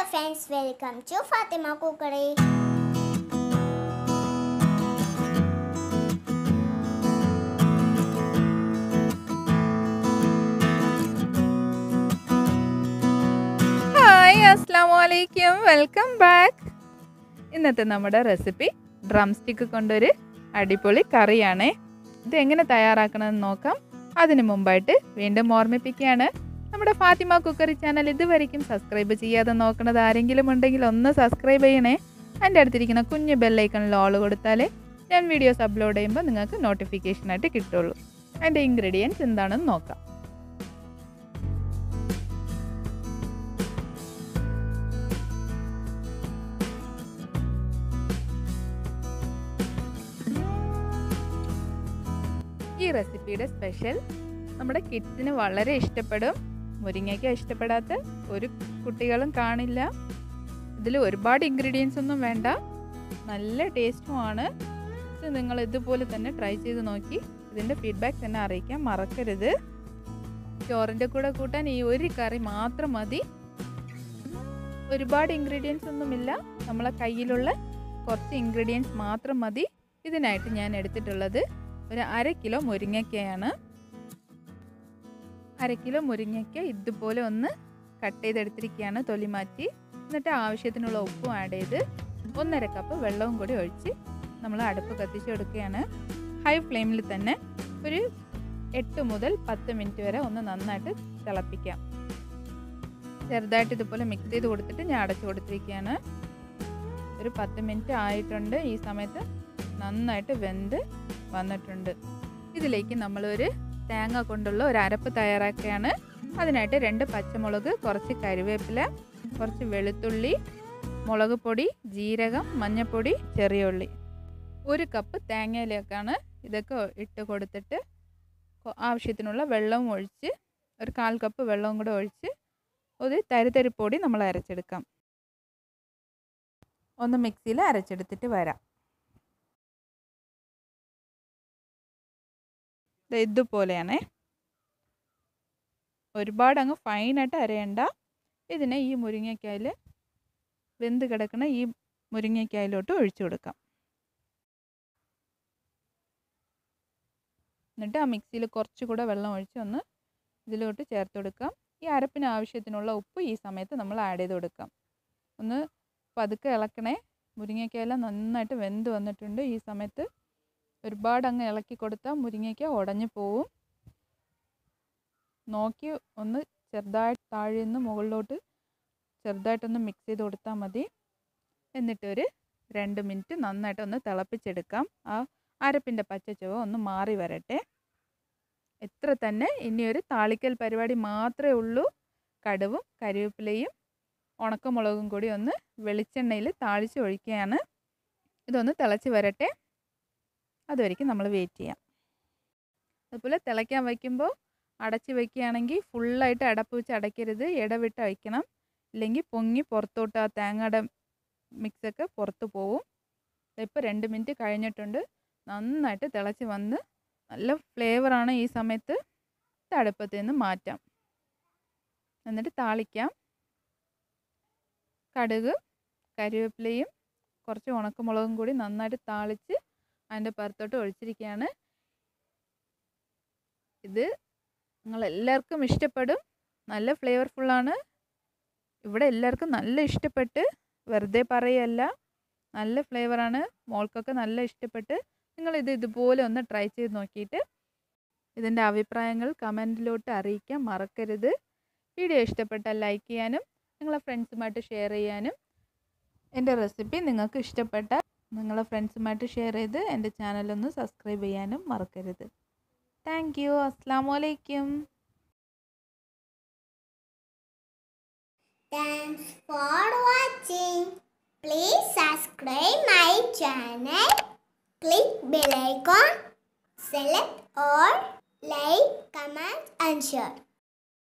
friends, welcome to Fatima Cookery. Hi അസ്സാം വലൈക്കും welcome back ഇന്നത്തെ നമ്മുടെ റെസിപ്പി ഡ്രം സ്റ്റിക്ക് കൊണ്ടൊരു അടിപൊളി കറിയാണേ ഇത് എങ്ങനെ തയ്യാറാക്കണമെന്ന് നോക്കാം അതിനു മുമ്പായിട്ട് വീണ്ടും ഓർമ്മിപ്പിക്കുകയാണ് നമ്മുടെ ഫാത്തിമ കുക്കറി ചാനൽ ഇതുവരെയും സബ്സ്ക്രൈബ് ചെയ്യാതെ നോക്കുന്നത് ആരെങ്കിലും ഉണ്ടെങ്കിൽ ഒന്ന് സബ്സ്ക്രൈബ് ചെയ്യണേ അതിൻ്റെ അടുത്തിരിക്കുന്ന കുഞ്ഞു ബെല്ലൈക്കണിൽ ഓൾ കൊടുത്താൽ ഞാൻ വീഡിയോസ് അപ്ലോഡ് ചെയ്യുമ്പോൾ നിങ്ങൾക്ക് നോട്ടിഫിക്കേഷനായിട്ട് കിട്ടുള്ളൂ അതിൻ്റെ ഇൻഗ്രീഡിയൻസ് എന്താണെന്ന് നോക്കാം ഈ റെസിപ്പിയുടെ സ്പെഷ്യൽ നമ്മുടെ കിഡ്സിന് വളരെ ഇഷ്ടപ്പെടും മുരിങ്ങയ്ക്ക ഇഷ്ടപ്പെടാത്ത ഒരു കുട്ടികളും കാണില്ല ഇതിൽ ഒരുപാട് ഇൻഗ്രീഡിയൻസ് ഒന്നും വേണ്ട നല്ല ടേസ്റ്റുമാണ് ഇത് നിങ്ങൾ ഇതുപോലെ തന്നെ ട്രൈ ചെയ്ത് നോക്കി ഇതിൻ്റെ ഫീഡ്ബാക്ക് തന്നെ അറിയിക്കാൻ മറക്കരുത് ചോറിൻ്റെ കൂടെ കൂട്ടാൻ ഈ ഒരു കറി മാത്രം മതി ഒരുപാട് ഇൻഗ്രീഡിയൻസ് ഒന്നുമില്ല നമ്മളെ കയ്യിലുള്ള കുറച്ച് ഇൻഗ്രീഡിയൻസ് മാത്രം മതി ഇതിനായിട്ട് ഞാൻ എടുത്തിട്ടുള്ളത് ഒരു അര കിലോ മുരിങ്ങയ്ക്കയാണ് അര കിലോ മുരിങ്ങയ്ക്ക ഇതുപോലെ ഒന്ന് കട്ട് ചെയ്തെടുത്തിരിക്കുകയാണ് തൊലി മാറ്റി എന്നിട്ട് ആവശ്യത്തിനുള്ള ഉപ്പും ആഡ് ചെയ്ത് ഒന്നര കപ്പ് വെള്ളവും കൂടി ഒഴിച്ച് നമ്മൾ അടുപ്പ് കത്തിച്ച് കൊടുക്കുകയാണ് ഹൈ ഫ്ലെയിമിൽ തന്നെ ഒരു എട്ട് മുതൽ പത്ത് മിനിറ്റ് വരെ ഒന്ന് നന്നായിട്ട് തിളപ്പിക്കാം ചെറുതായിട്ട് ഇതുപോലെ മിക്സ് ചെയ്ത് കൊടുത്തിട്ട് ഞാൻ അടച്ചു കൊടുത്തിരിക്കുകയാണ് ഒരു പത്ത് മിനിറ്റ് ആയിട്ടുണ്ട് ഈ സമയത്ത് നന്നായിട്ട് വെന്ത് വന്നിട്ടുണ്ട് ഇതിലേക്ക് നമ്മളൊരു തേങ്ങ കൊണ്ടുള്ള ഒരു അരപ്പ് തയ്യാറാക്കുകയാണ് അതിനായിട്ട് രണ്ട് പച്ചമുളക് കുറച്ച് കറിവേപ്പില കുറച്ച് വെളുത്തുള്ളി മുളക് പൊടി ജീരകം മഞ്ഞൾപ്പൊടി ചെറിയ ഉള്ളി ഒരു കപ്പ് തേങ്ങയിലേക്കാണ് ഇതൊക്കെ ഇട്ട് കൊടുത്തിട്ട് ആവശ്യത്തിനുള്ള വെള്ളവും ഒഴിച്ച് ഒരു കാൽ കപ്പ് വെള്ളവും കൂടെ ഒഴിച്ച് ഒരു തരിതരിപ്പൊടി നമ്മൾ അരച്ചെടുക്കാം ഒന്ന് മിക്സിയിൽ അരച്ചെടുത്തിട്ട് വരാം ഇതുപോലെയാണേ ഒരുപാട് അങ്ങ് ഫൈനായിട്ട് അരയണ്ട ഇതിനെ ഈ മുരിങ്ങയ്ക്കായിൽ വെന്ത് കിടക്കുന്ന ഈ മുരിങ്ങയ്ക്കായിലോട്ട് ഒഴിച്ചു കൊടുക്കാം എന്നിട്ട് ആ മിക്സിയിൽ കുറച്ചുകൂടെ വെള്ളം ഒഴിച്ച് ഒന്ന് ഇതിലോട്ട് ചേർത്ത് കൊടുക്കാം ഈ അരപ്പിന് ആവശ്യത്തിനുള്ള ഉപ്പ് ഈ സമയത്ത് നമ്മൾ ആഡ് ചെയ്ത് കൊടുക്കാം ഒന്ന് പതുക്കെ ഇളക്കണേ മുരിങ്ങയ്ക്കായെല്ലാം നന്നായിട്ട് വെന്ത് വന്നിട്ടുണ്ട് ഈ സമയത്ത് ഒരുപാട് അങ്ങ് ഇളക്കി കൊടുത്താൽ മുരിങ്ങയ്ക്ക ഉടഞ്ഞു പോവും നോക്കി ഒന്ന് ചെറുതായിട്ട് താഴെ നിന്ന് മുകളിലോട്ട് ചെറുതായിട്ടൊന്ന് മിക്സ് ചെയ്ത് കൊടുത്താൽ മതി എന്നിട്ടൊരു രണ്ട് മിനിറ്റ് നന്നായിട്ടൊന്ന് തിളപ്പിച്ചെടുക്കാം ആ അരപ്പിൻ്റെ പച്ചച്ചുവ ഒന്ന് മാറി വരട്ടെ എത്ര തന്നെ ഇനിയൊരു താളിക്കൽ പരിപാടി മാത്രമേ ഉള്ളൂ കടുവും കരിവേപ്പിലയും ഉണക്കമുളകും കൂടി ഒന്ന് വെളിച്ചെണ്ണയിൽ താളിച്ച് ഒഴിക്കുകയാണ് ഇതൊന്ന് തിളച്ച് വരട്ടെ അതുവരെയ്ക്കും നമ്മൾ വെയിറ്റ് ചെയ്യാം അതുപോലെ തിളയ്ക്കാൻ വയ്ക്കുമ്പോൾ അടച്ച് വയ്ക്കുകയാണെങ്കിൽ ഫുള്ളായിട്ട് അടപ്പ് വെച്ച് അടയ്ക്കരുത് ഇടവിട്ട് വയ്ക്കണം ഇല്ലെങ്കിൽ പൊങ്ങി പുറത്തോട്ട് ആ തേങ്ങയുടെ മിക്സൊക്കെ പുറത്ത് പോവും ഇപ്പോൾ രണ്ട് മിനിറ്റ് കഴിഞ്ഞിട്ടുണ്ട് നന്നായിട്ട് തിളച്ച് വന്ന് നല്ല ഫ്ലേവറാണ് ഈ സമയത്ത് അടുപ്പത്തിൽ നിന്ന് മാറ്റാം എന്നിട്ട് താളിക്കാം കടുക് കരിവേപ്പിലയും കുറച്ച് ഉണക്കമുളകും കൂടി നന്നായിട്ട് താളിച്ച് അതിൻ്റെ പുറത്തോട്ട് ഒഴിച്ചിരിക്കുകയാണ് ഇത് നിങ്ങൾ എല്ലാവർക്കും ഇഷ്ടപ്പെടും നല്ല ഫ്ലേവർഫുള്ളാണ് ഇവിടെ എല്ലാവർക്കും നല്ല ഇഷ്ടപ്പെട്ട് വെറുതെ പറയല്ല നല്ല ഫ്ലേവറാണ് മോൾക്കൊക്കെ നല്ല ഇഷ്ടപ്പെട്ട് നിങ്ങളിത് ഇതുപോലെ ഒന്ന് ട്രൈ ചെയ്ത് നോക്കിയിട്ട് ഇതിൻ്റെ അഭിപ്രായങ്ങൾ കമൻറ്റിലോട്ട് അറിയിക്കാൻ മറക്കരുത് വീഡിയോ ഇഷ്ടപ്പെട്ടാൽ ലൈക്ക് ചെയ്യാനും നിങ്ങളെ ഫ്രണ്ട്സുമായിട്ട് ഷെയർ ചെയ്യാനും എൻ്റെ റെസിപ്പി നിങ്ങൾക്ക് ഇഷ്ടപ്പെട്ടാൽ നിങ്ങളെ ഫ്രണ്ട്സുമായിട്ട് ഷെയർ ചെയ്ത് എൻ്റെ ചാനലൊന്ന് സബ്സ്ക്രൈബ് ചെയ്യാനും മറക്കരുത് താങ്ക് യു അസ്സാം വലൈക്കും Thanks for watching. Please subscribe my channel. Click bell icon. Select all. Like, comment and share.